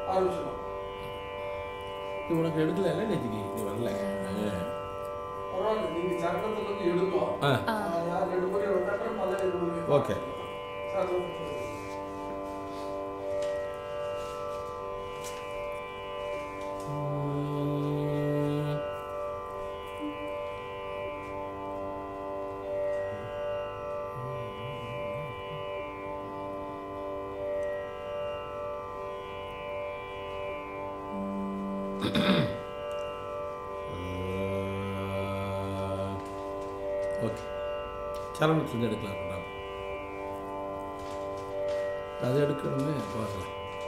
ஆரம்பிச்சிடலாம் இது உனக்கு எடுக்கல நேற்றுக்கு நீ வரல பரவாயில்ல நீங்க சக்கரத்துல இருந்து எடுக்கும் ஆ ஆ, யார் ரெண்டு முறை வந்தாக்க பதினெட்டு முறை ஓகே சக்கரத்துல ஓகே சரணத்துலேருந்து எடுக்கலாம் கொண்டாங்க அது எடுக்கணுமே பார்க்கலாம்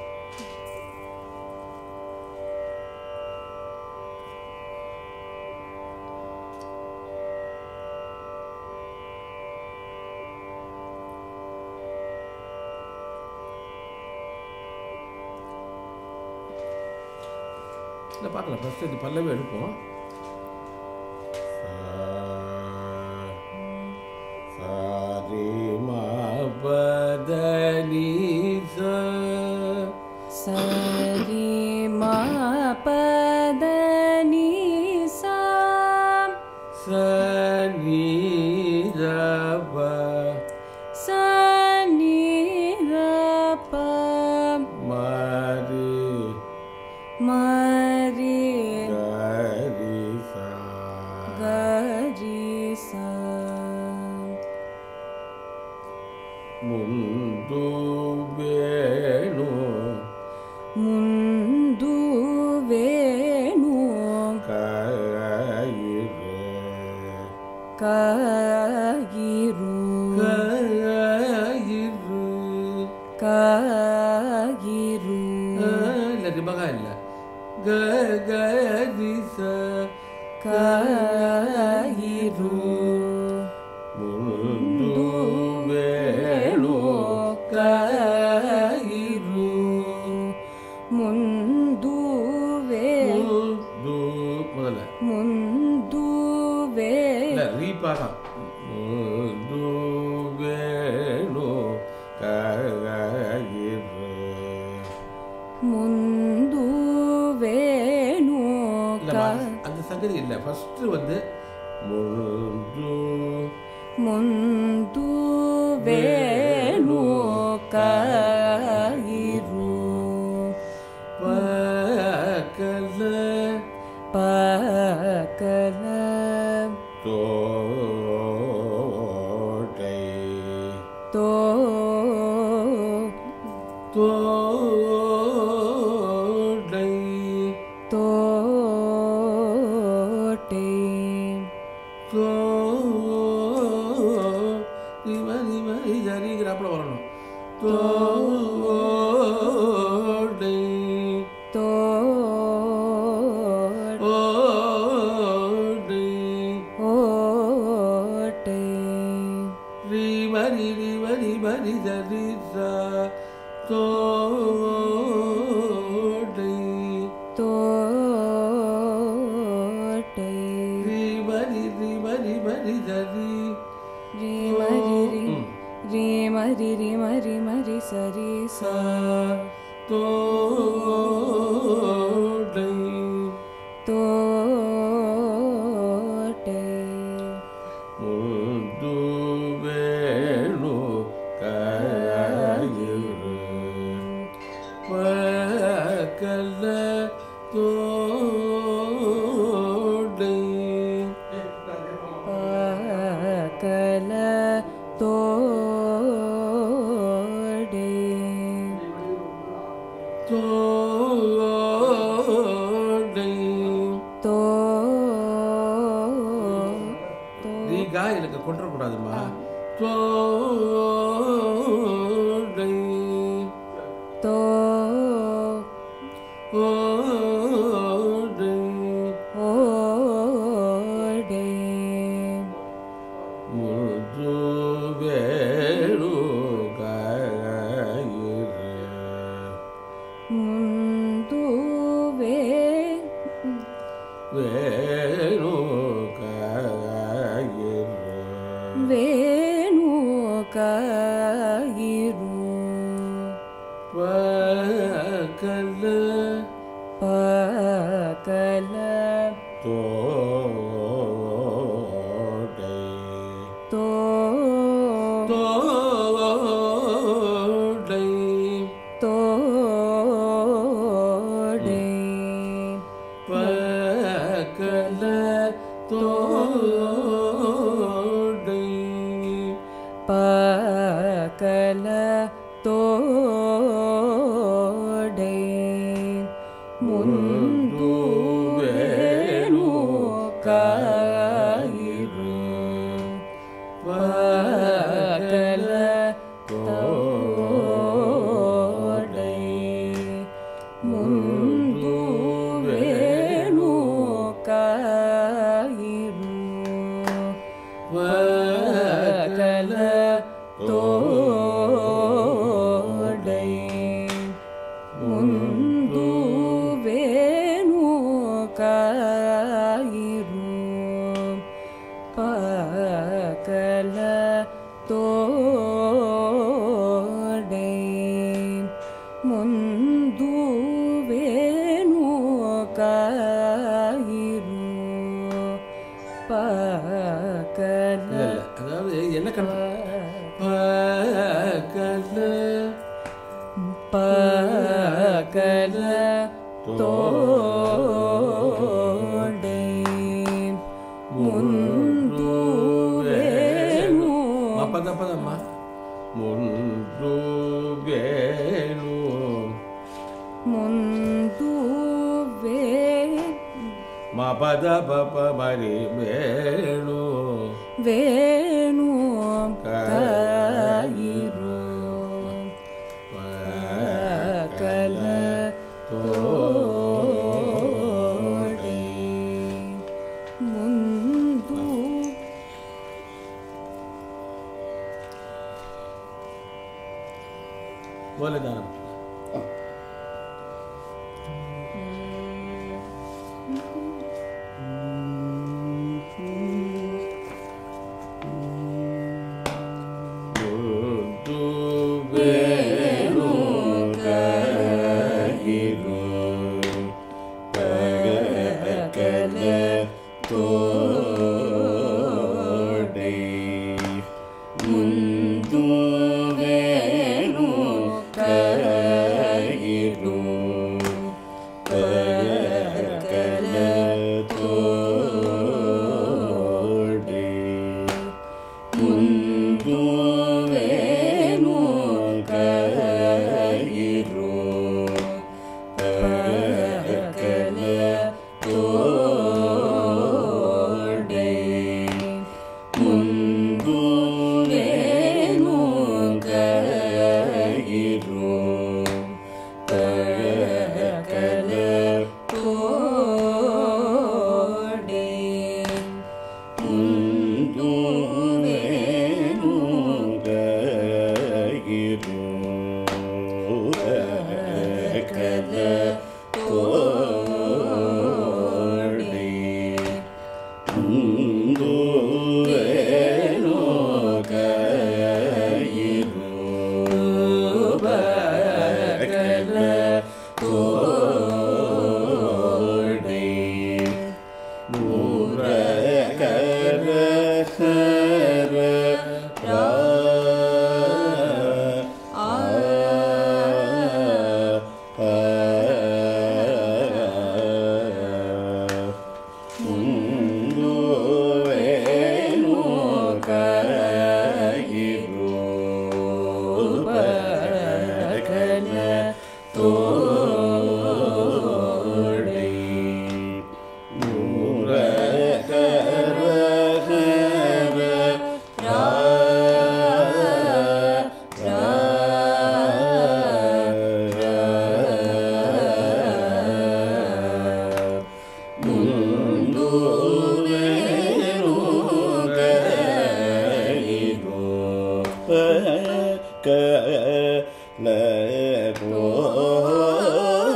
இல்லை பார்க்கலாம் ஃபஸ்ட்டு இது பல்லவே எடுப்போம் சாரி மா பதனி சரி மா பத நீ சா சனி ரப ச நீ ர ப மாரி மரி கரி சா கரி சா முந்து வேணு ಮುಂದು ವೇಣು கயிறு ಕಾಗಿರು கயிறு ಕಾಗಿರು இல்லை ரிமகா இல்லை க கரி ச ಕಾಗಿರು முந்து வேணு கயிறு ಮುಂದು ವೇ முந்து முதல்ல ಮುಂದು ವೇ இல்லை ரீபாகா முந்து வேணு கயிறு ಮುಂದು ವೇಣು இல்லைம்மா அந்த சங்கதி இல்லை ஃபஸ்ட்டு வந்து முந்து ಮುಂದು ವೇಣು ಕಾಯಿರು பக்கல ಪಕಲ தோட்டை ತೋ தோட்டை ತೋಟೆ தோ நிம நிம சரிங்கிறாப்புல வரணும் தோட்டை ತೋಟೆ ஓடை ಓಟೆ ரி மரி ரி மரி மரி சரி சா தோடை ತೋಟೆ ரி மரி ரி மரி மரி சரி ರೀ ಮರಿ ರೀ ರೀ ಮರಿ ರೀ ಮರಿ ಮರಿ ಸರಿ ಸ சா தோடை ತೋಟೆ முந்து வேணு கயிறு பக்கல தோடை ಪಕಲ ತೋಡೆ தோடை ತೋ நீ கா எனக்கு கொண்டுறக்கூடாதுமா தோடை ತೋ ஓடை ಓಡೆ முது வேணு கயிறு ಮುಂದು ವೇ வேணு கயிறு ವೇಣು ಕಾಯಿರು பக்கல பகல தோடை தோ தோடை தோடை பகல தோடை பகல தோடை முந்து வேணு காயிரு பகல தோடை முந்து வேணு காயிரு பகல தோடை முந்து வேணு காயிரு பகல தோடை முந்து வேணு காயிரு பகல இல்ல, இல்ல. அதாவது என்ன கணக்கு பகல பகல தோடை முந்து வேணு ಪದ ಪದಮ್ಮ ಮುಂದು ಬೇನು முந்து வே ಮ ಪದ ಪಪ ಮರಿ ಬೇಣು வேணு காயிரு பகல தோடை முந்து ಬೋಲೆ ದಾನ ಮುಂದು ಬೇನು ಕಾಯಿರು ಪಗಲ ತೋಡೈ ಮುಂದು ಬೇನು ಕಾಯಿರು ಪಗಲ ತೋಡೈ ಮುಂದು ಬೇನು ಕಾಯಿರು ಪಗಲ ತೋಡೈ ಮುಂದು ಬೇನು ಕಾಯಿರು ಪಗಲ தோடை ಮುಂದು ಬೇನು ಕಾಯಿರು ಪಗಲ ತೋಡೈ ಮುಂದು ಬೇನು ಕಾಯಿರು ಪಗಲ ತೋಡೈ ಮೂರ ಕರ ಹರ ರಾ ಆ ಆ ಮುಂದು ವೇಣು ಕಾಯಿರು ಪಗಲ ತೋಡೈ ಮೂರ ಕರ ಹರ ರಾ ರಾ ಮುಂದು ವೇಣು ಕಾಯಿರು ಪಗಲ ತೋಡೈ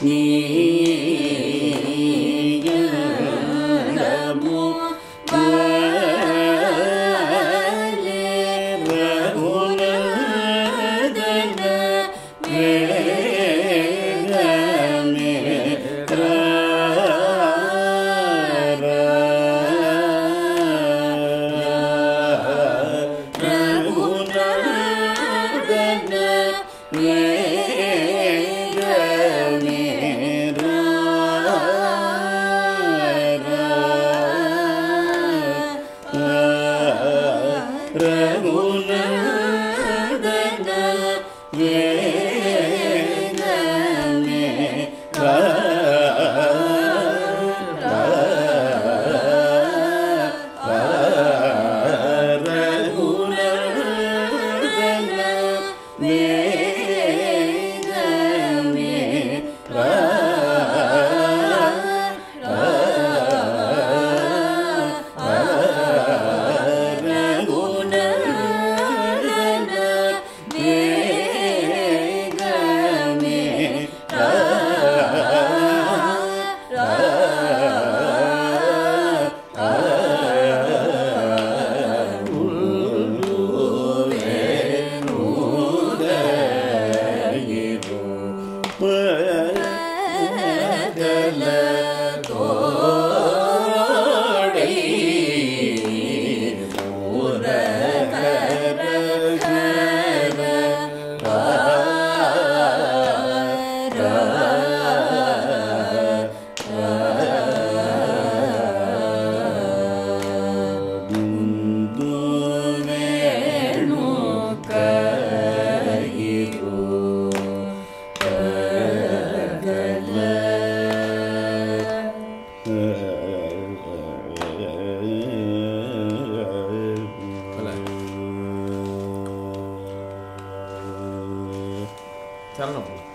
சரணம் போ.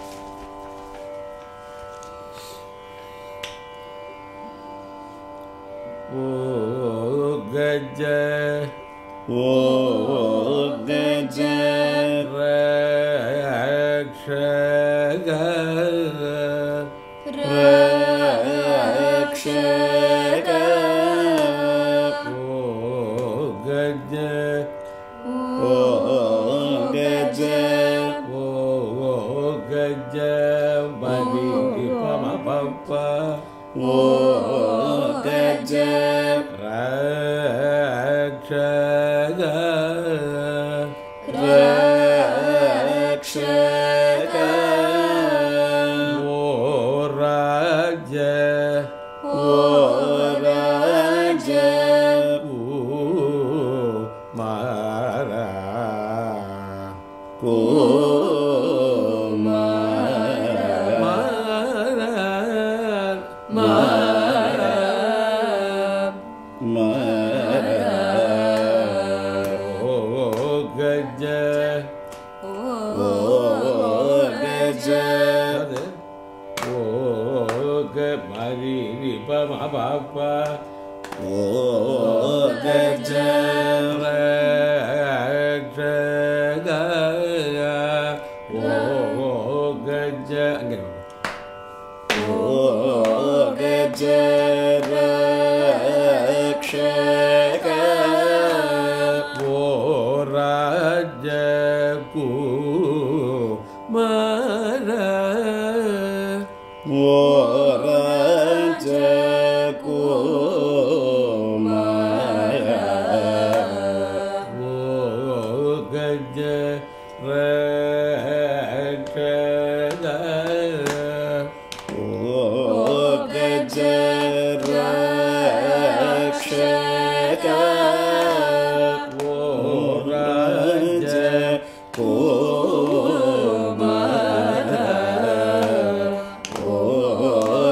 ஓ கஜ ஓ கஜ ரக்ஷக ரக்ஷக ஓ கஜ ஓ கஜ ஓ கஜ மதி பம பப்ப ஓ கஜ ரக்ஷக ரக்ஷக ஓ ராஜ ஓ ராஜ ஊ மாரா கோமார மாரா மாரா ஓ கஜ ஓ கஜ அது ஓ க மரி பம பப்ப ஓ கஜ ரக்ஷக ஓ கஜ அங்கே ஓ கஜ ரக்ஷக ஓ ராஜ கு மர ஓ ராஜ கோமார ஓ கஜ ரக்ஷக ஓ கஜ ரக்ஷக ஓ ஓ ராஜ ராஜ கோமார ஓ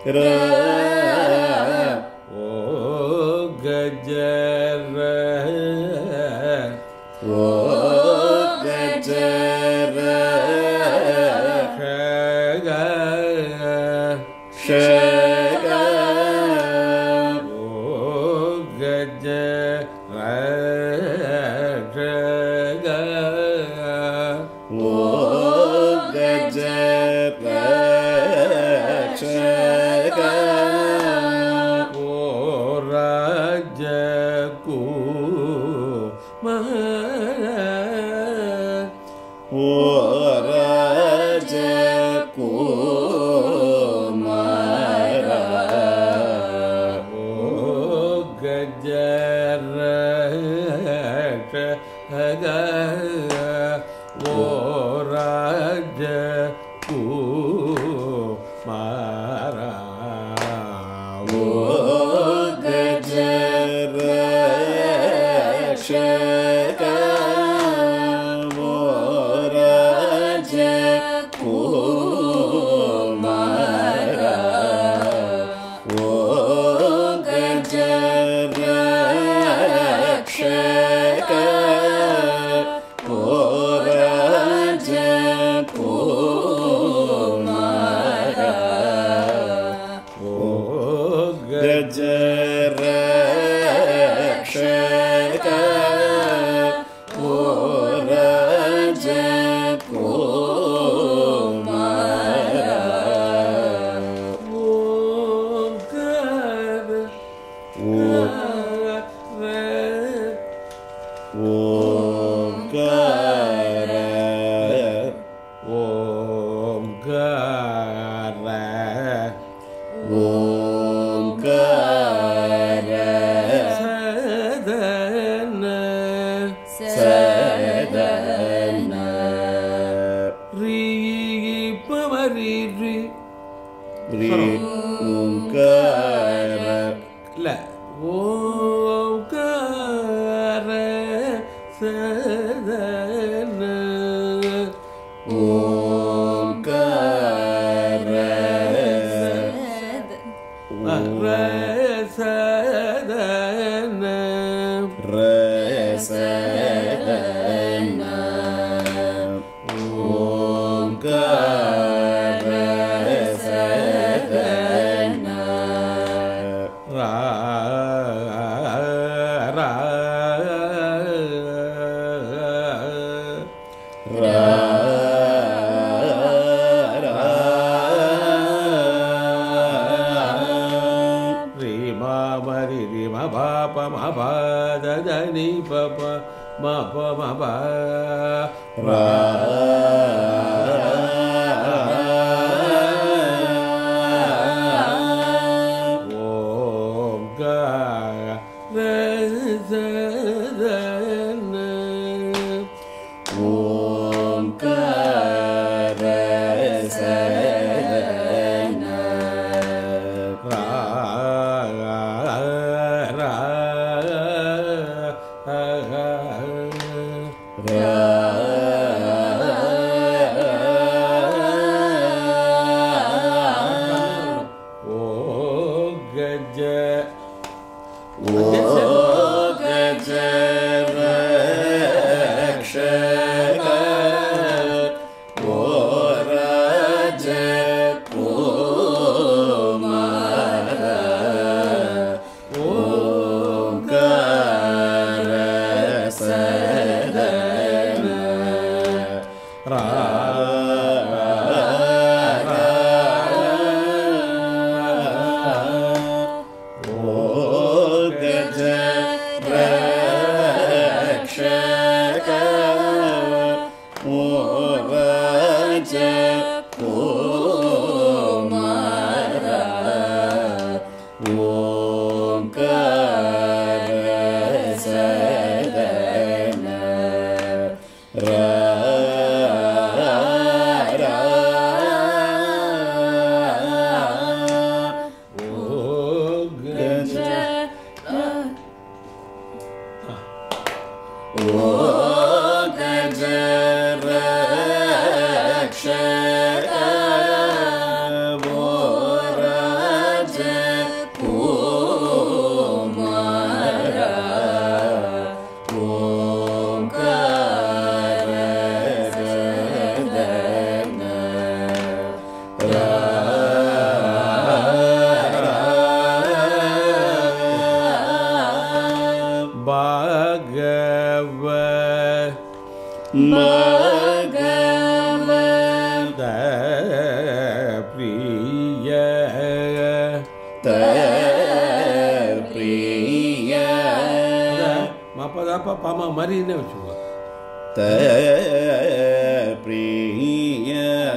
ஓ கஜர ஓ கஜர ஷக ஷக ஓ கஜ ஷக ஓ கஜர ஷக ஓ ராஜ ஓ ராஜ ஓ கஜர ஷக ஓ ராஜ குமாரா ஓ கஜர ஷக ஓ ராஜ குமார ஓ கஜர ஷக ஓ ராஜ குமார ஓ गजर क्षक ओ रज ஓங்கார ओंकार ஓங்கார ओंकार சதன सदन ரீ பவரி ரீ ரி ओंकार இல்ல ஓங்கார சதன ओंकार ரசதன रसदन ओंकार रसदन ரா ரா रा ரீ மாமரி ரி ம பாப ம பாத தனி பப ம ப ம ப ரா ஓம் கா ரசதன ओंकार रसदन ரா ரா ஓ கஜ ரா ஓங்கார சதன ரா ரா ஓ கஜ ஓ கஜர க்ஷக ஓ பகவத பிரிய பிரிய மப்பதாப்பா பாமா மாதிரின்னே வச்சுக்கோ த பிரிய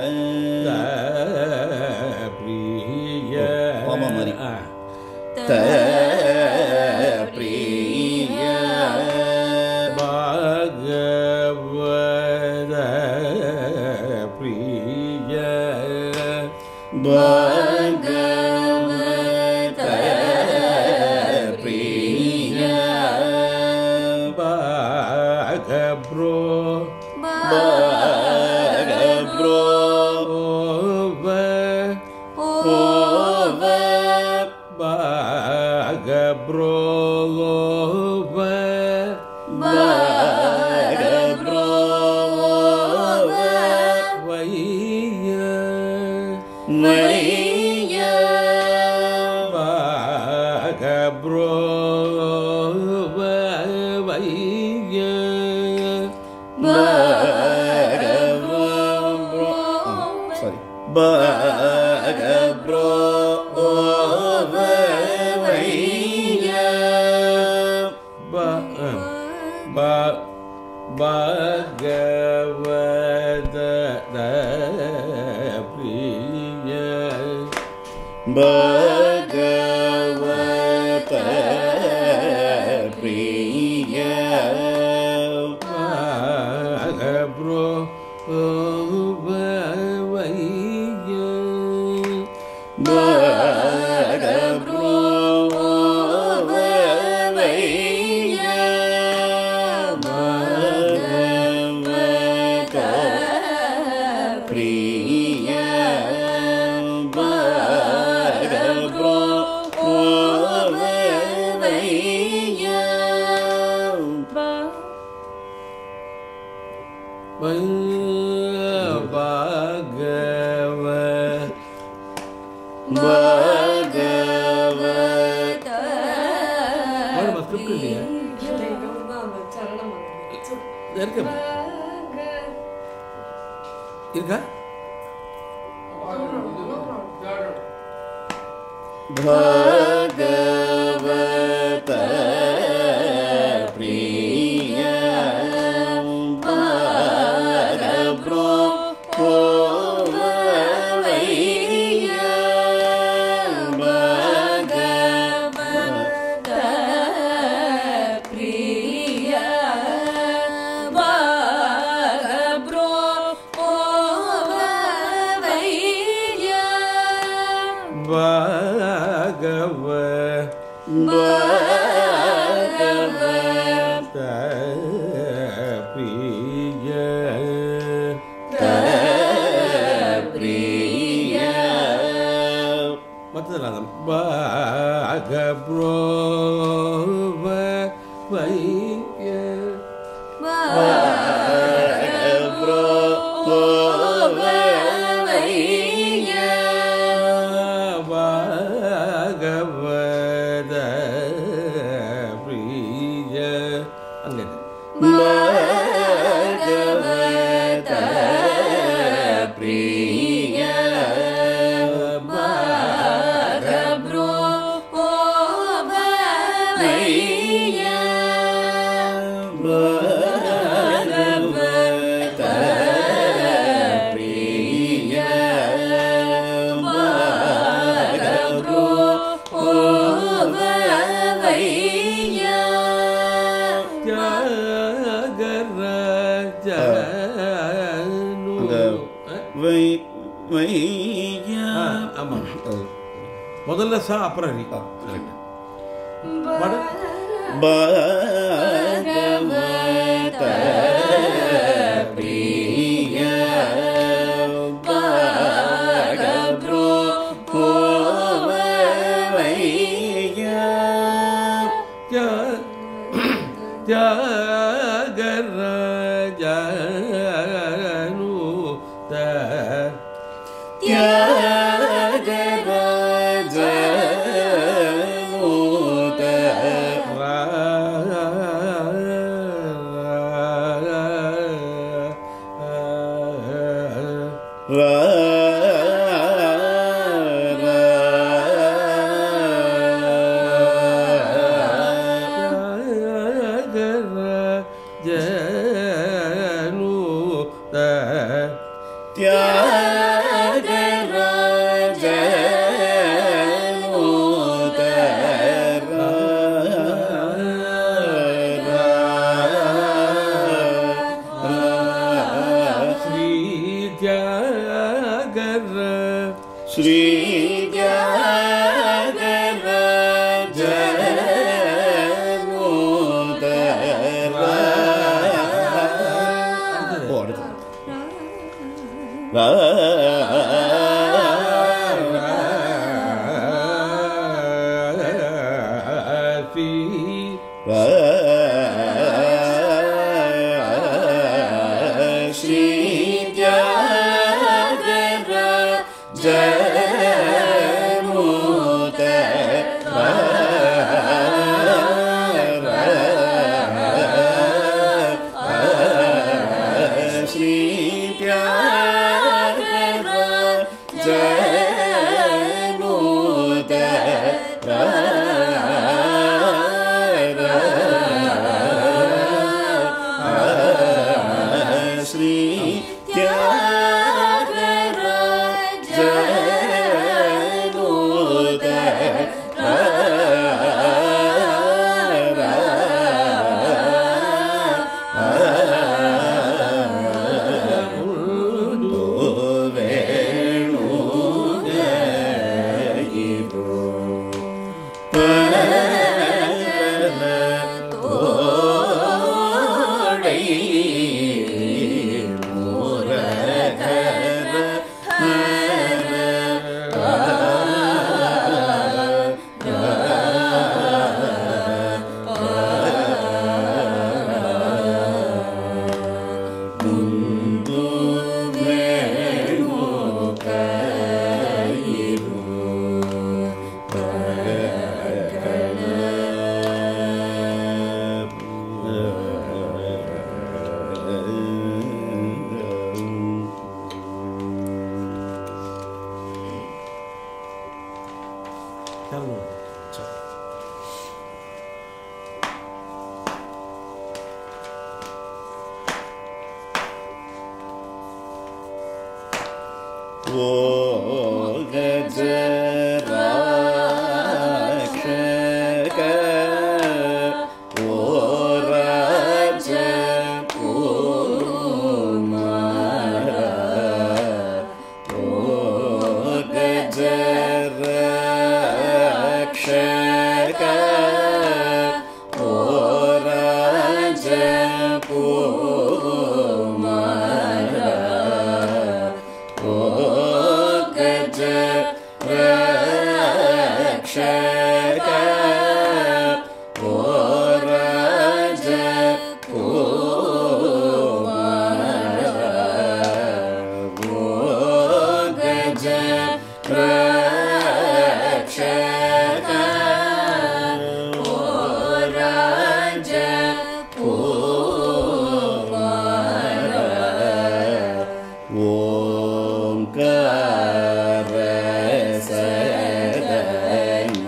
பிரிய பாமா மாதிரி. ஆ. த பிரிய பாகவத பிரிய பகவத பிரிய பாகப்ரோ பகப்ரோ ஓவ ஓவ பாகப்ரோ ஓவ பகப்ரோ ஓவ வைய வைய பாகப்ரோ ஓவ வைய பகப்ரோ சாரி பகப்ரோ ஓவ வைய ப ப பகவத பிரிய பகவத பிரிய பாகப்ரோ ஓவ வைய பகப்ரோ ஓவ வைய பகவத பிரிய பகப்ரோ ஓவ வைய பாகவ பகவத பாடுமா ஸ்கிரிப்ட் இல்லையா இருக்கு இருக்கா भगवत प्रिय परब्रो वैय भगवत प्रिय बागब्रो ओ वैय பாகவ भगवत பிரிய प्रिय மற்றதெல்லாம் பாகப்ரோ வைய भगब्रो वैय பாகவத பிரிய அங்கே भगवत प्रिय बागब्रो ओ वैय भगवत प्रिय भगब्रो वैय தியாகராஜனு அங்க வை வையா ஆமாம் முதல்ல சா அப்புறம் ரி கரெக்ட் பாடு भगवत प्रिय भगब्रो वैय தியாகராஜனு த त्यागराजनूत ஸ்ரீ தியாகராஜ ஓ அடுத்து ஸ்ரீ தியாகராஜ ஸ்ரீ தியாகராஜ ஸ்ரீ தியாகராஜ ஓ கஜராட்சக ஓ ராஜ குமார ஓ கஜராட்சக ஓ ராஜ குமார ஓ கஜ ரக்ஷக ஓ ராஜ குமார ஓ கஜ ரக்ஷக ஓ ராஜ ஓம்கார சதன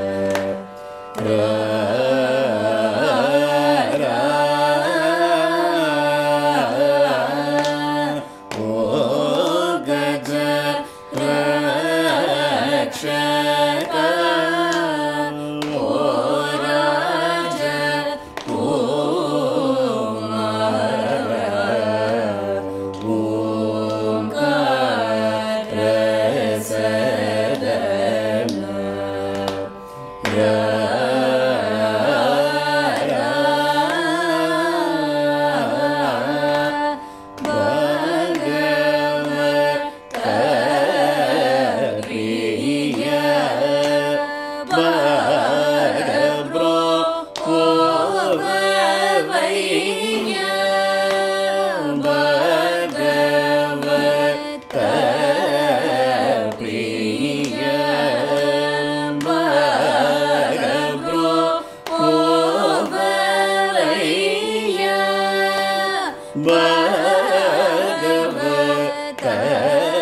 ஓ கஜ ரக்ஷக ஓ ராஜ ஓம்கார சதன பகவத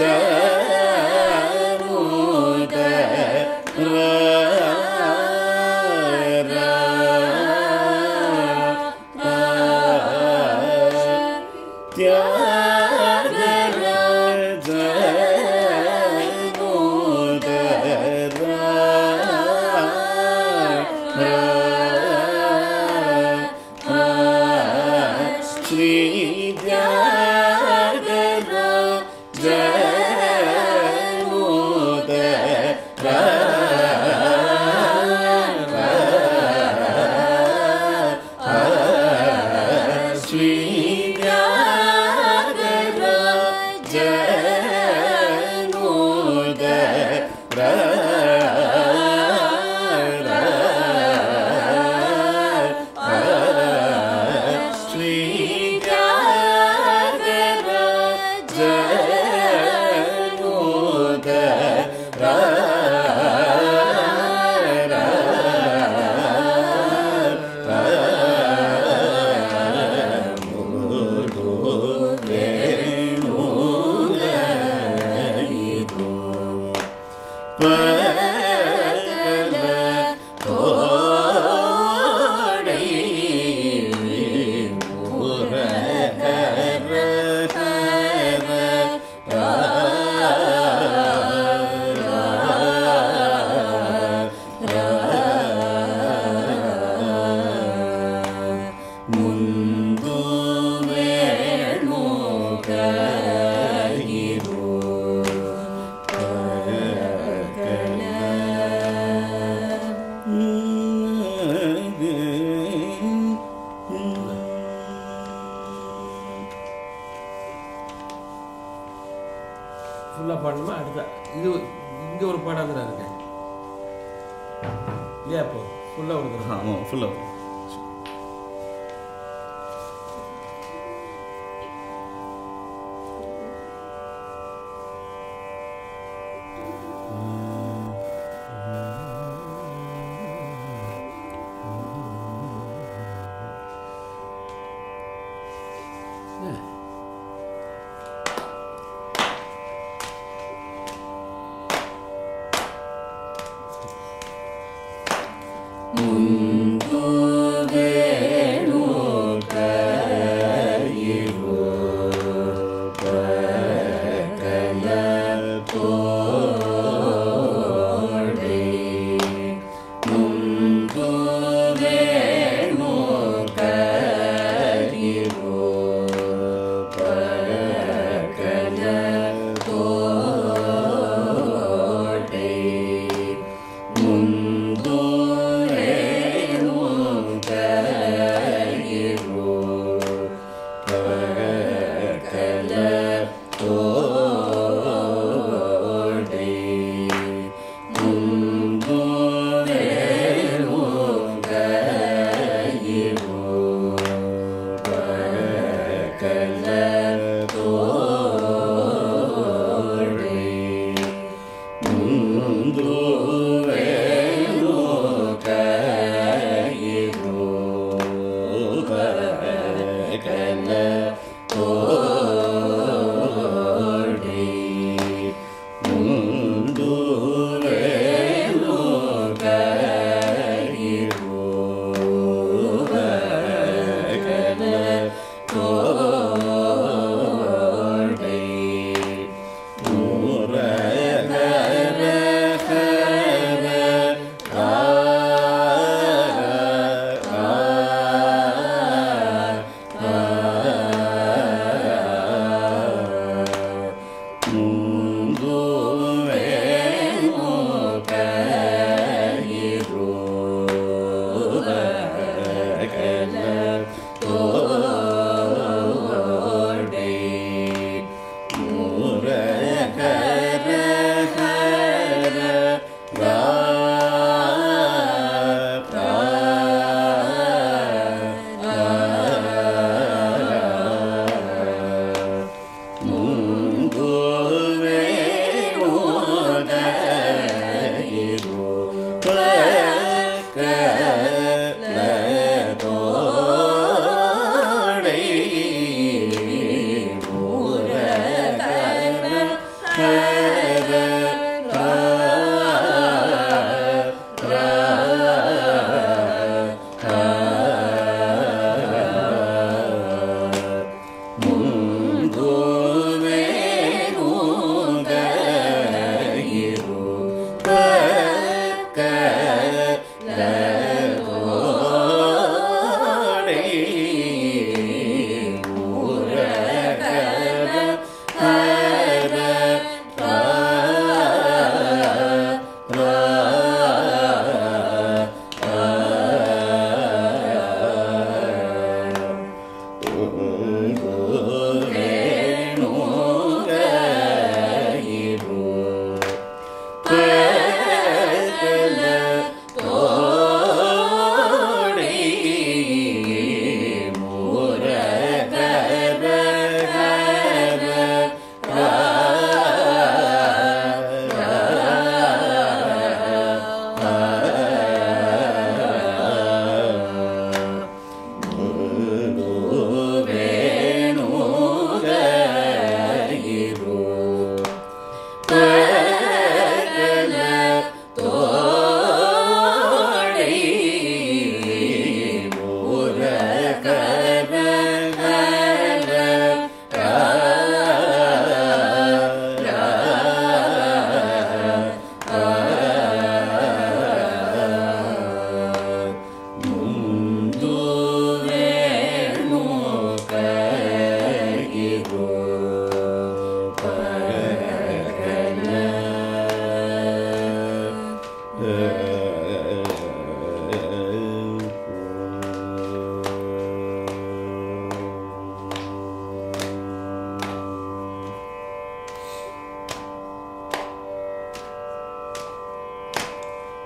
ஃபுல்லாக பாடணுமா அடுத்த இது இங்கே ஒரு பாடம் தான் இருக்கு இல்லையா இப்போ ஃபுல்லாக கொடுக்குறோம் ஆமாம் ஃபுல்லாக ஓ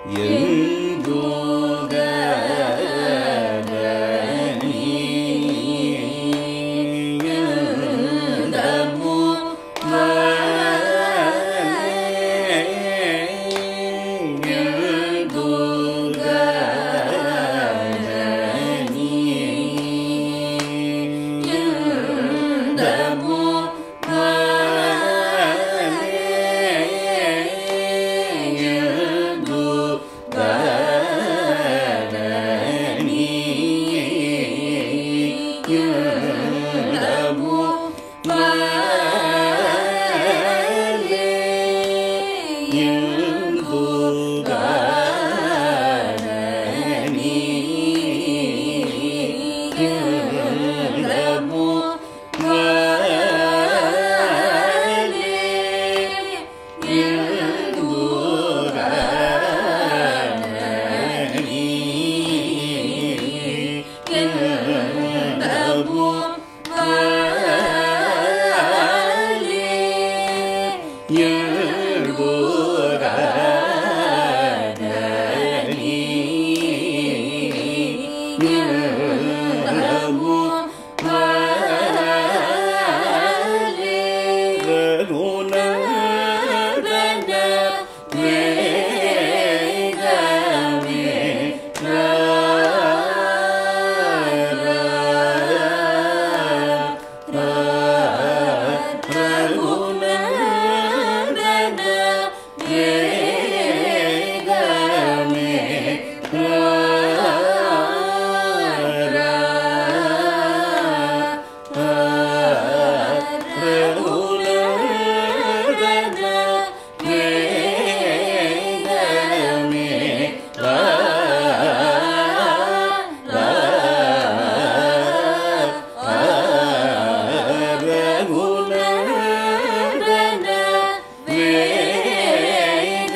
ரகுநந்தன வேகமே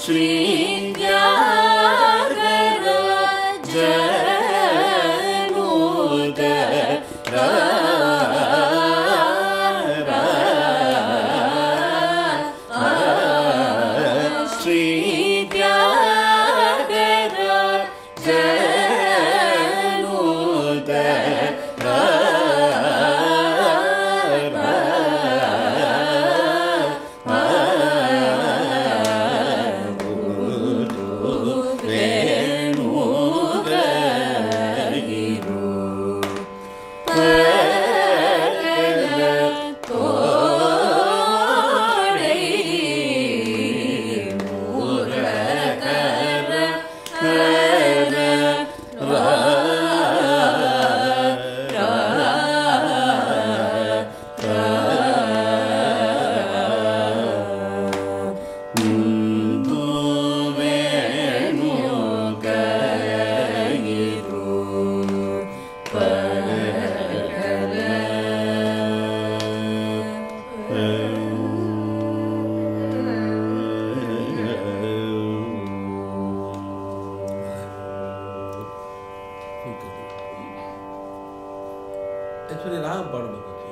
ஆக்சுவலி ராகம் பாடணும் கொஞ்சம்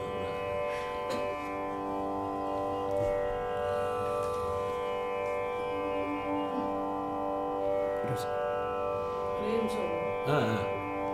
பிரேம் சொல்லுவோம் ஆ ஆ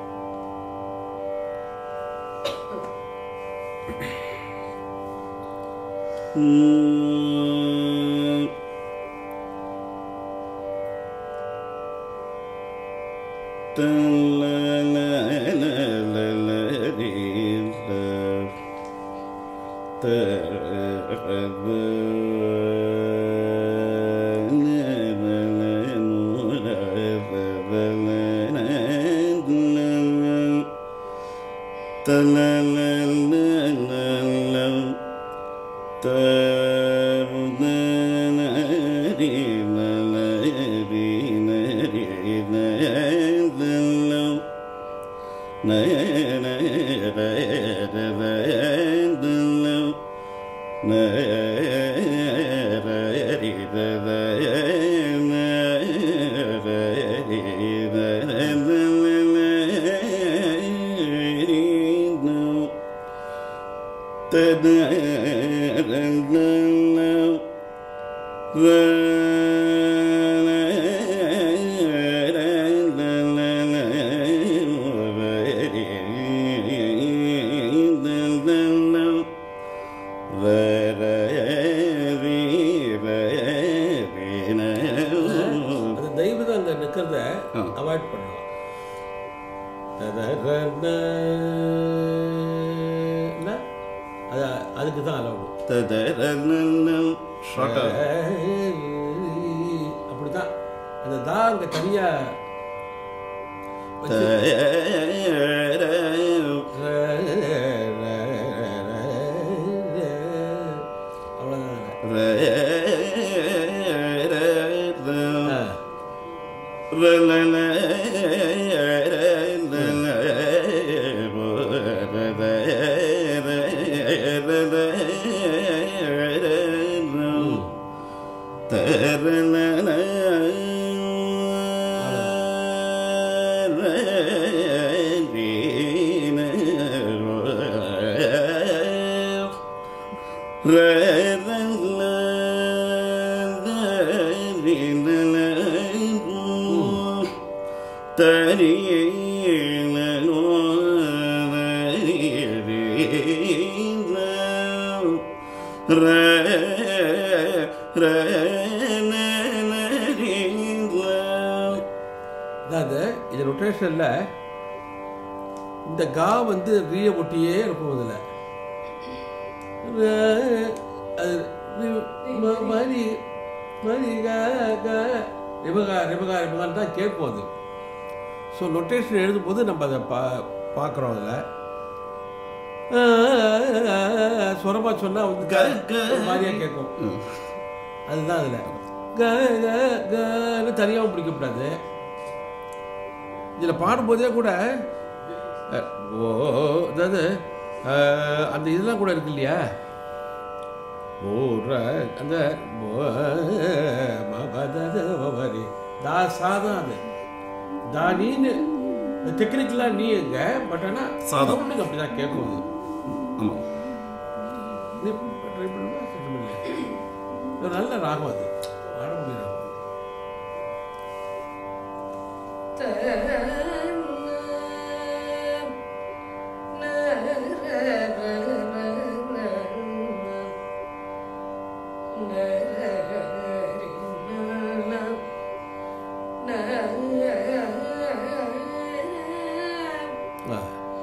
அது தெய்வம் தான் அங்கே நிற்கிறத ஆ. அவாய்ட் பண்ணலாம் என்ன? அது அதுக்கு தான் அலவுடு அப்படிதான் அந்த தா அங்கே தனியா வச்சு அவ்வளோதான் அதாவது இது ரொட்டேஷனில் இந்த கா வந்து ரீய ஒட்டியே இருக்கும் இதில் அது ரி- ம- மரி மரி கா கா ரிபகா ரிபகா ரிபகான்னு தான் கேட்போம் அது ஸோ நொட்டேஷன் எழுதும்போது நம்ம அதை பா பார்க்குறோம் அதில் சுரமாக சொன்னால் வந்து க ஒரு மாதிரியா கேட்கும் அதுதான் அதில் க க கன்னு தனியாகவும் பிடிக்கக்கூடாது இதில் பாடும்போதே கூட அஹ், ஓ அதாவது அஹ், அந்த இதெல்லாம் கூட இருக்கு இல்லையா ஓ ர அந்த ஓ, ம, ப, த, த, தா சா தான் அது தானின்னு டெக்னிக்கலாக நீ எங்க பட் ஆனால் சாதம். சவுண்டுக்கு அப்படி தான் கேட்கும் அது ஆமாம் நீ ட்ரை பண்ணுமா சரி பண்ணல இது நல்ல ராகம் அது பாட முடியும் ஆ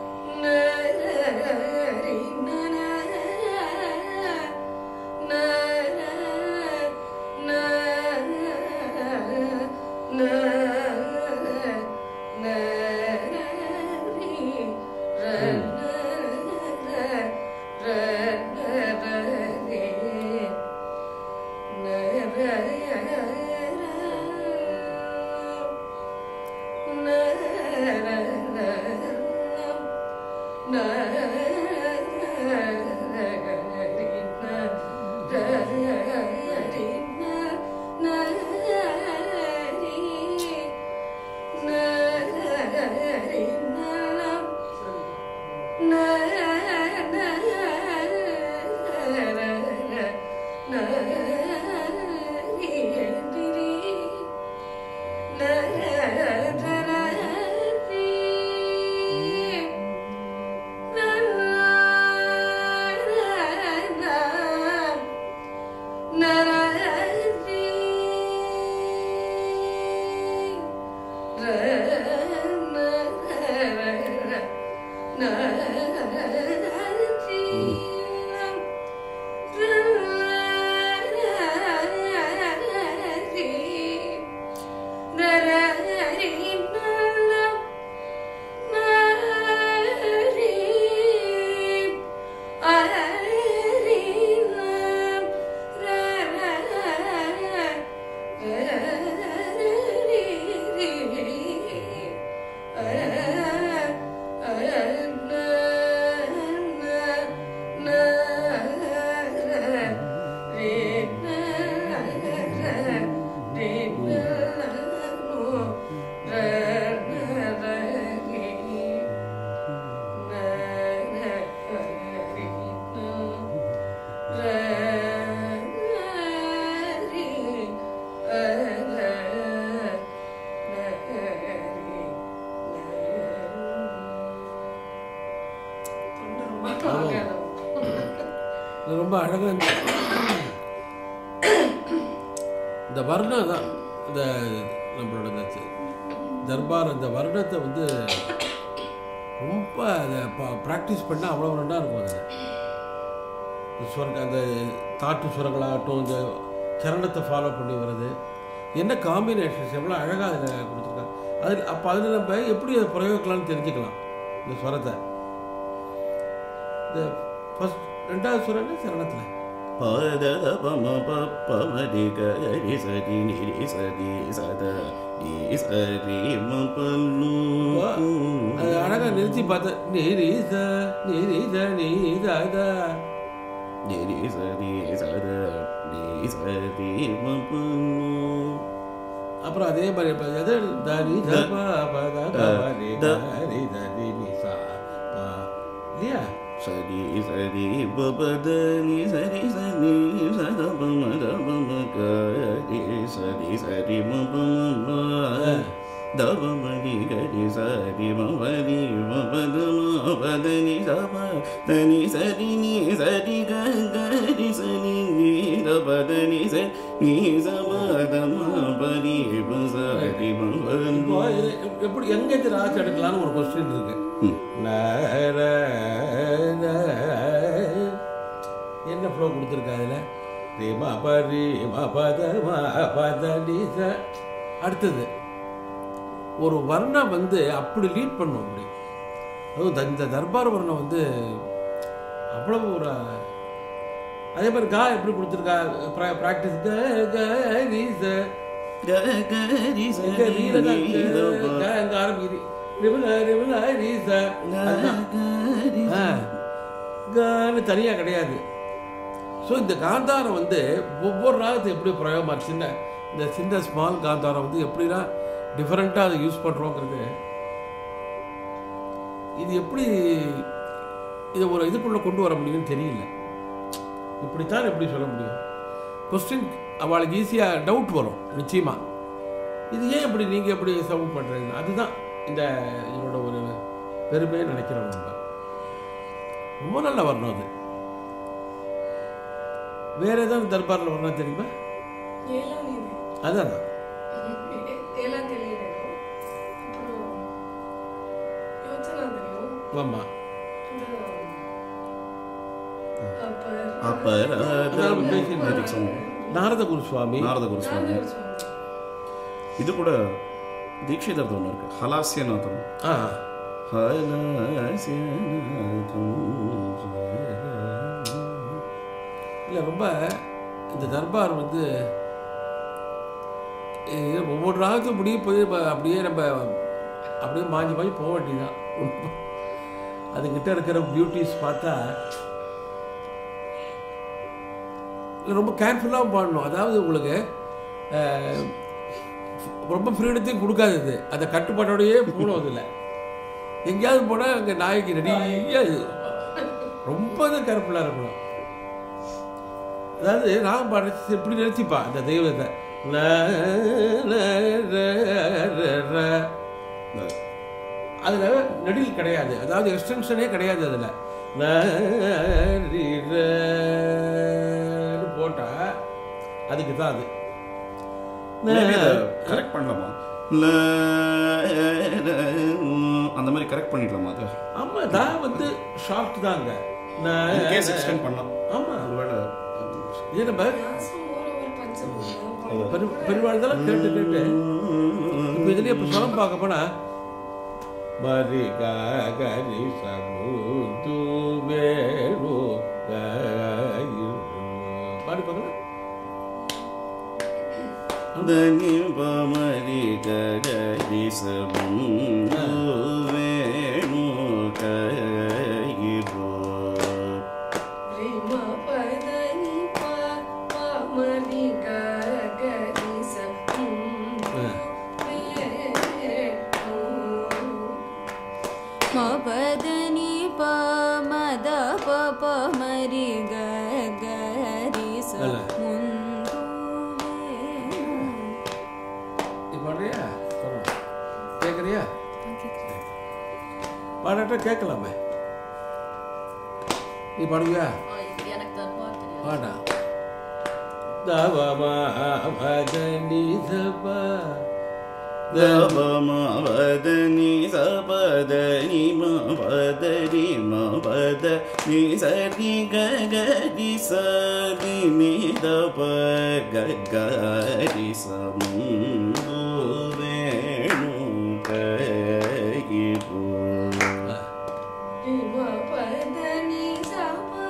இது ரொம்ப அழகாக இருந்துச்சு. இந்த வர்ணம் தான் இந்த நம்மளோட இந்த தி- தர்பார் அந்த வர்ணத்தை வந்து ரொம்ப அதை ப்ராக்டிஸ் பண்ணால் அவ்வளோ ரெண்டாக இருக்கும் அது இந்த சுரங்க அந்த தாட்டு சுரங்களாகட்டும் இந்த சரணத்தை ஃபாலோ பண்ணி வர்றது என்ன காம்பினேஷன்ஸ் எவ்வளோ அழகாக அதில் கொடுத்துருக்காங்க அதில் அப்போ அதில் நம்ம எப்படி அதை பிரயோகிக்கலாம்னு தெரிஞ்சுக்கலாம் இந்த ஸ்வரத்தை இந்த ஃபஸ்ட் ரெண்டாவது சுரங்க சரணத்தில் பத பம பமரி கரி சரி நிரி சரி சத நீ சரி மபல்லு அது அழகா நிறுத்தி பார்த்த நீரீச நீரீச நீராத நிரி சரி சத நீ சரி மபல்லு அப்புறம் அதே மாதிரி இப்ப எது தரி தப பத கபரி தரி தரி நிசா பா இல்லையா சரி சரி பபத நீ சரி சரி சத பம பம கரி சரி சரி மபம தவமணி கரி சரி மவரி மபத மபதனி சப தனி சரி நீ சரி கரி சரி நீ தபதனி சரி நீ சபத மபரி சரி இப்போ மபன் இது எப்படி எங்க இது ராசி எடுக்கலாம்னு ஒரு கொஸ்டின் இருக்கு நர, ந. என்ன ஃப்ளோ கொடுத்துருக்கா அதில் ரீமா பரி பத பத நிச அடுத்தது ஒரு வர்ணம் வந்து அப்படி லீட் பண்ணும் அப்படி அதுவும் த- இந்த தர்பார் வர்ணம் வந்து அவ்வளவு ஒரு அதே மாதிரி கா எப்படி கொடுத்துருக்கா ப்ராக்டிஸ் க க ரீ ச கரி எங்க சரி ரீல தான் நீ இருக்கு. தப க எங்க ஆரம்பிக்குது ரிபுல ரிபுல ரீ ச அதுதான் கரி ஆ. கான்னு தனியாக கிடையாது ஸோ இந்த காந்தாரம் வந்து ஒவ்வொரு ராகத்தை எப்படி பிரயோகமாச்சுன்னு இந்த சின்ன ஸ்மால் காந்தாரம் வந்து எப்படிலாம் டிஃப்ரெண்ட்டாக அதை யூஸ் பண்ணுறோங்கிறது இது எப்படி இதை ஒரு இதுக்குள்ளே கொண்டு வர முடியும்னு தெரியல இப்படித்தான் எப்படி சொல்ல முடியும் கொஸ்டின் அவளுக்கு ஈஸியாக டவுட் வரும் நிச்சயமாக இது ஏன் இப்படி நீங்கள் எப்படி சவுண்ட் பண்ணுறீங்க அதுதான் இந்த இதோட ஒரு பெருமையை நினைக்கிறோம் நம்ம ரொம்ப நல்லா வரணும் அது வேற ஏதாவது தர்பாரில் வரணும் தெரியுமா ஏழாம் தேதி அதான் ஏழாம் தேதி வேணும் அப்புறம் யோசனா தெரியும் ஆமாம் இந்த அப்ப அபராதம் இதுக்கு சொன்னோம். நாரத குரு சுவாமி நாரத குரு சுவாமி இது கூட தீட்சிதர் ஒன்று இருக்கு ஹலாசியநாதம் ஆ இல்லை ரொம்ப இந்த தர்பார் வந்து இது ஒவ்வொரு ராகத்தும் முடிய போய் ப- அப்படியே நம்ம அப்படியே மாஞ்சி மாஞ்சி போக வேண்டியதுதான் அதுக்கிட்ட இருக்கிற பியூட்டிஸ் பார்த்தா இல்ல, ரொம்ப கேர்ஃபுல்லாக பாடணும் அதாவது உங்களுக்கு அஹ், ரொம்ப ஃப்ரீடத்தையும் கொடுக்காது இது அந்த கட்டுப்பாட்டோடையே போகணும் அதில் எங்கேயாவது போனால் அங்கே நாய்க்கு ரெடியாக ரொம்ப தான் கேர்ஃபுல்லாக இருக்கணும் அதாவது ராகம் பாடுறது இப்படி நினைச்சுப்பா அந்த தெய்வத்தை ல, ல, ர, ர, ர. அதுல நெடில் கிடையாது அதாவது எக்ஸ்டென்ஷனே கிடையாது அதுல ல, ரி, ர, ன்னு போட்டா அதுக்கு தான் அது கரெக்ட் பண்ணலாமா ல, ல, அந்த மாதிரி கரெக்ட் பண்ணிடலாமா அது ஆமா நான் வந்து ஷார்ட் தாங்க கேஸ் எக்ஸ்டெண்ட் பண்ணலாம் ஆமா ஒருவேளை இது நம்ம வியாசம் ஓரவர் பஞ்சபூதம் பெரு பெருவாள் தான் கேட்டு கேட்டு இப்போ இதுலயே இப்போ சொல்லம் பார்க்க போனா மரி கரி சமுது வேணு பாடி பார்க்கலாம் దని పమరి గరి సముందు వేణు కయిరో ரீம பதனி ப பமரி கரி ச மபதனி ப மத ப ப மரி க கரி ச நல்ல. முந்து நீ பாடுறியா சொல்றேன். கேட்குறியா பாடாட்டா கேட்கலாமே நீ பாடுவியா பாடா தவமா பதனி சபா దవమవదని సపదని మవదని మవదని సరి గగరి సరి నిదప గగరి సముందు వేణు కయిరో ரீம பதனி ச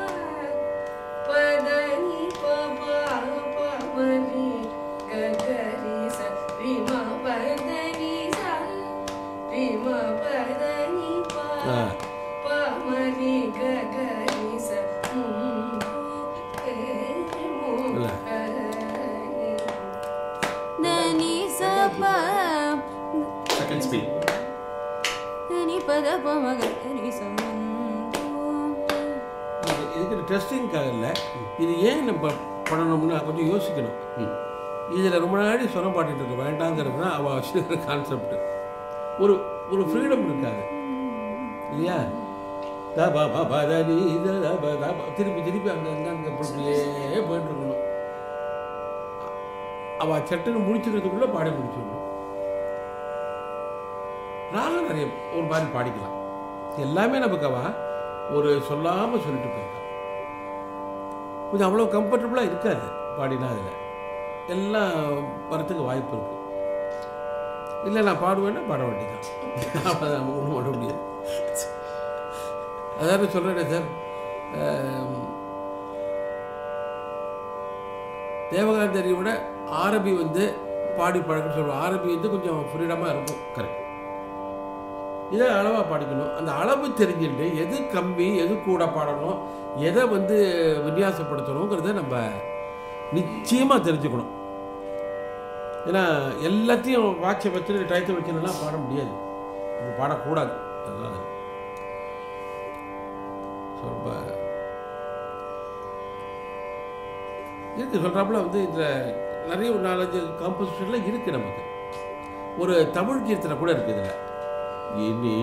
பதனி ப பமரி கரி ச ரீம பதனி ச ரீம பதனி ப ஆ. பமரி கரி ச தனி ச ப సెకండ్ స్పీడ్ தனி பத ப ம கரி ச முந்து இது- இதுக்கு டெஸ்டிங்காக இல்லை இது ஏன் நம்ம பண்ணணும்னு கொஞ்சம் யோசிக்கணும் இதில் ரொம்ப நாடி சொரம் பாட்டிட்டு இருக்க வேண்டாங்கிறது தான் அவள் வச்சுருக்கிற கான்செப்ட் ஒரு ஒரு ஃப்ரீடம் இருக்காது இல்லையா தப பப தனி தப தப திருப்பி திருப்பி அங்கே அங்கே அங்கே இப்படியே போயிட்டு இருக்கணும் அவள் சட்டுன்னு முடிச்சுக்கிறதுக்குள்ளே பாடி முடிச்சிடணும் ராகம் நிறைய ஒரு மாதிரி பாடிக்கலாம் எல்லாமே நமக்கு அவ ஒரு சொல்லாமல் சொல்லிட்டு போயிருக்கான் கொஞ்சம் அவ்வளோ கம்ஃபர்டபுளாக இருக்காது பாடினா அதில் எல்லாம் வரத்துக்கு வாய்ப்பு இருக்கு இல்லை நான் பாடுவேன்னா பாட வேண்டியதான் அப்போ நம்ம ஒன்றும் பண்ண முடியாது அதாவது சொல்கிறேன் சார் ஆம், தேவகாந்தரியை விட ஆரபி வந்து பாடி பழக்கம் சொல்லுவோம் ஆரபி வந்து கொஞ்சம் ஃப்ரீடமாக இருக்கும் கரெக்ட் இதை அளவாக பாடிக்கணும் அந்த அளவு தெரிஞ்சுட்டு எது கம்மி எது கூட பாடணும் எதை வந்து விநியாசப்படுத்தணுங்கிறத நம்ம நிச்சயமாக தெரிஞ்சுக்கணும் ஏன்னா எல்லாத்தையும் வாட்சை வச்சு டயத்தை வச்சுலாம் பாட முடியாது அப்படி பாடக்கூடாது அதுதான் அது. So, ரொம்ப இருக்கு சொல்கிறாப்புல வந்து இந்த நிறைய ஒரு நாலஞ்சு காம்போசிஷன்லாம் இருக்குது நமக்கு ஒரு தமிழ் கீர்த்தனை கூட இருக்குது இதில் இனி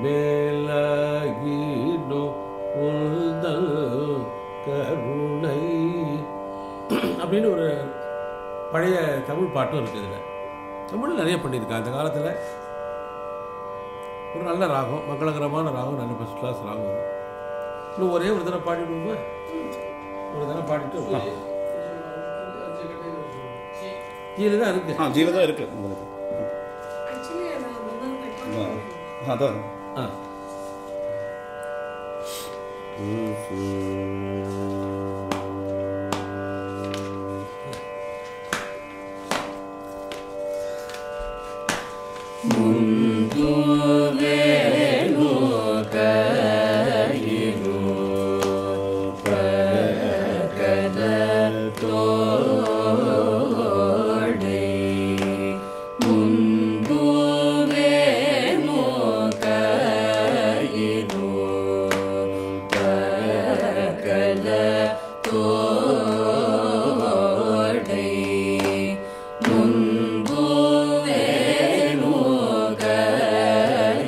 மேலாகினோ உள்தல் கருணை அப்படின்னு ஒரு பழைய தமிழ் பாட்டும் இருக்குது இதில் தமிழ் நிறைய பண்ணியிருக்கேன் அந்த காலத்தில் ஒரு நல்ல ராகம் மங்களகரமான ராகம் நல்ல ஃபஸ்ட் கிளாஸ் ராகம் அது. இன்னும் ஒரே ஒரு தடவை பாடிடுவோமா ஒரு தடவை பாடிட்டு கீழே தான் இருக்கு ஆ ஜீல தான் இருக்கு உங்களுக்கு ஆக்சுவலி அதை தான் ஆ, அதான் ஆ முன்பு வேணு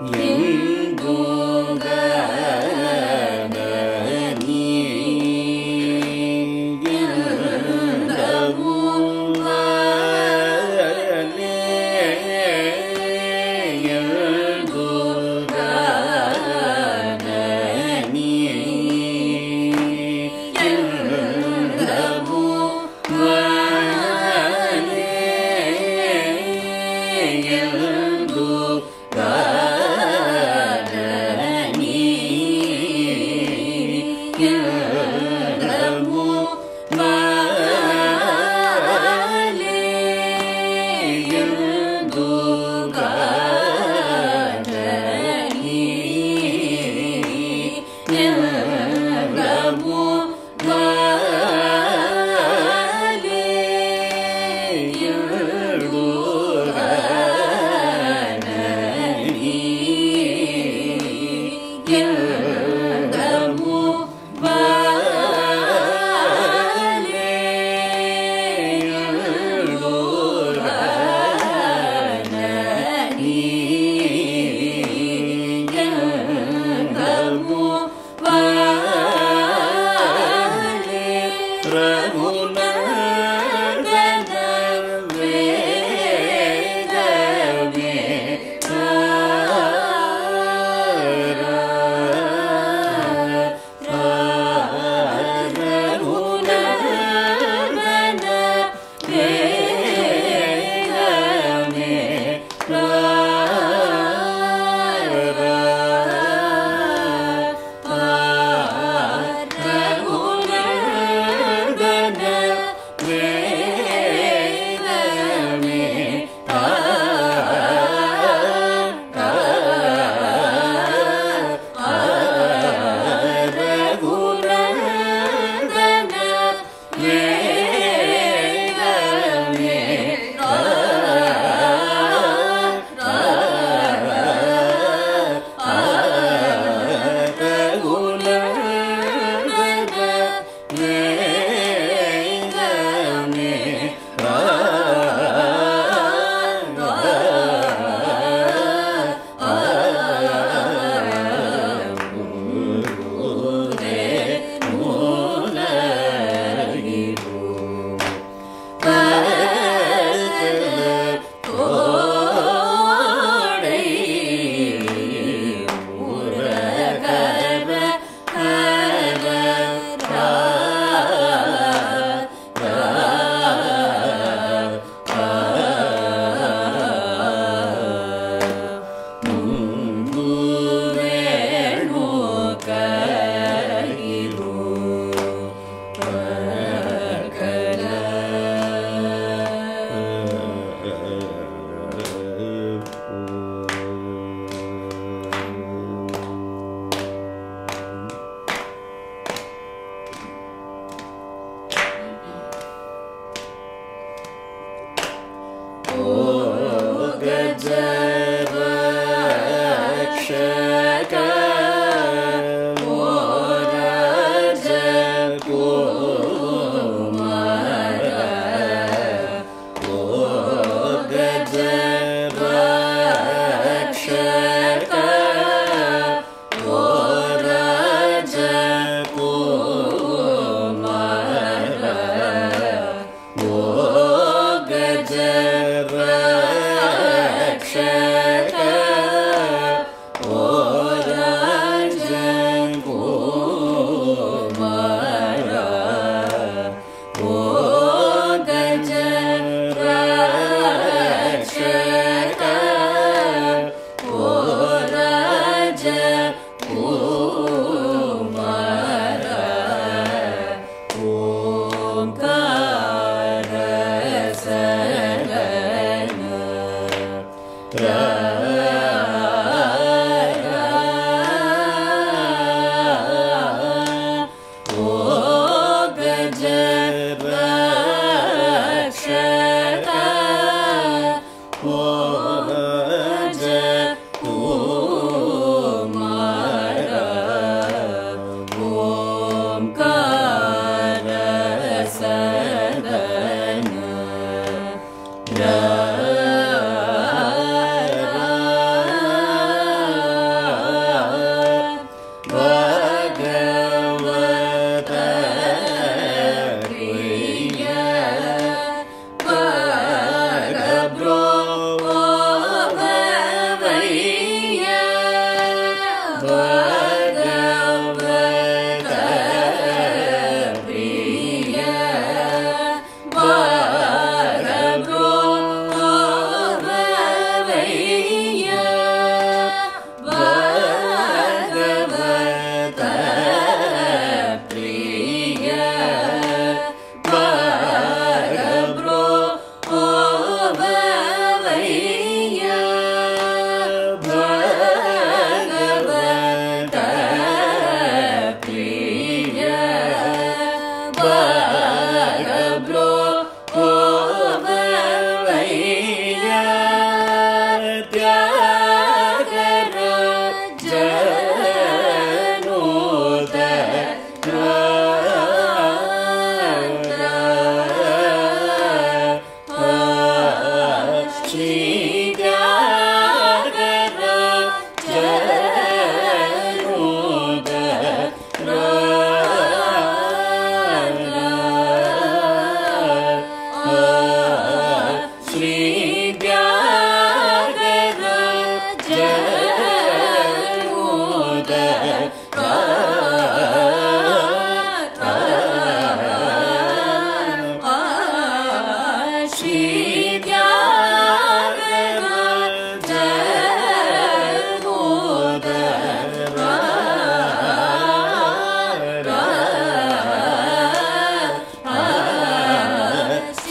Yeah.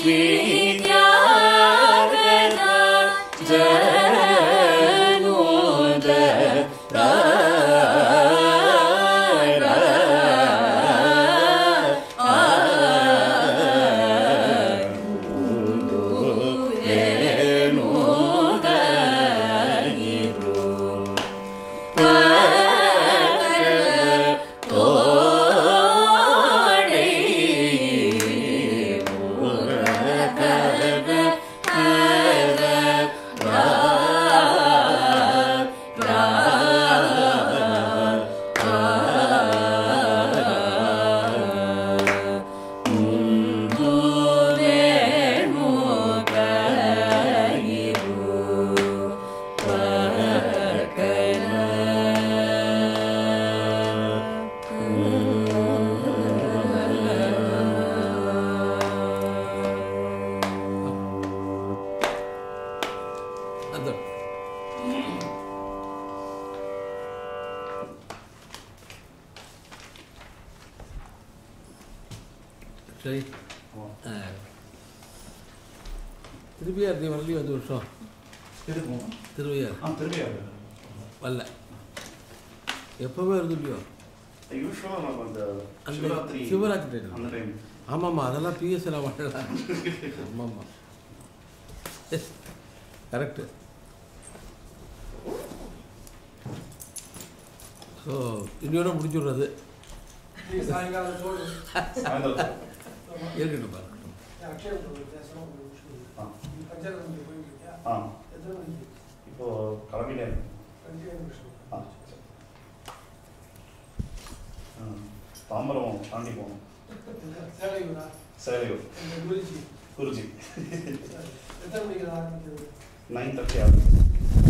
அந்த சரி ஆ. திருப்பியார் நீ வரலையோ அந்த வருஷம் இருக்கும் திருவையார் ஆ திரும்பியா வரல எப்போவே இருந்துலையோ யூஸ்வலாக நம்ம அந்த அந்த சிவராத்திரி சிவராத்திரி time. அந்த டைம் ஆமாம்மா அதெல்லாம் பிஎஸ்சில் வாழலாம் ஆமாம்மா கரெக்டு ஸோ இன்னையோட முடிச்சுடுறது சாயங்காலத்தோடு சாயந்தரம் இருக்கட்டும் பாருங்க அக்ஷயம் பேசணும் ஒரு விஷயம் ஆ நீ பஞ்சாயத்து போயிருக்கியா ஆ எத்தனை மணிக்கு இப்போ கிளம்பிட்டேன் பஞ்சாயத்து விஷயம் ஆ சரி. ஆ, தாம்பரம் தாண்டி போகணும் சேலைங்களா சேலையூர் இந்த குருஜி குருஜி எத்தனை மணிக்கு ஆரம்பிக்கிறது நைன் தேர்ட்டி ஆகுது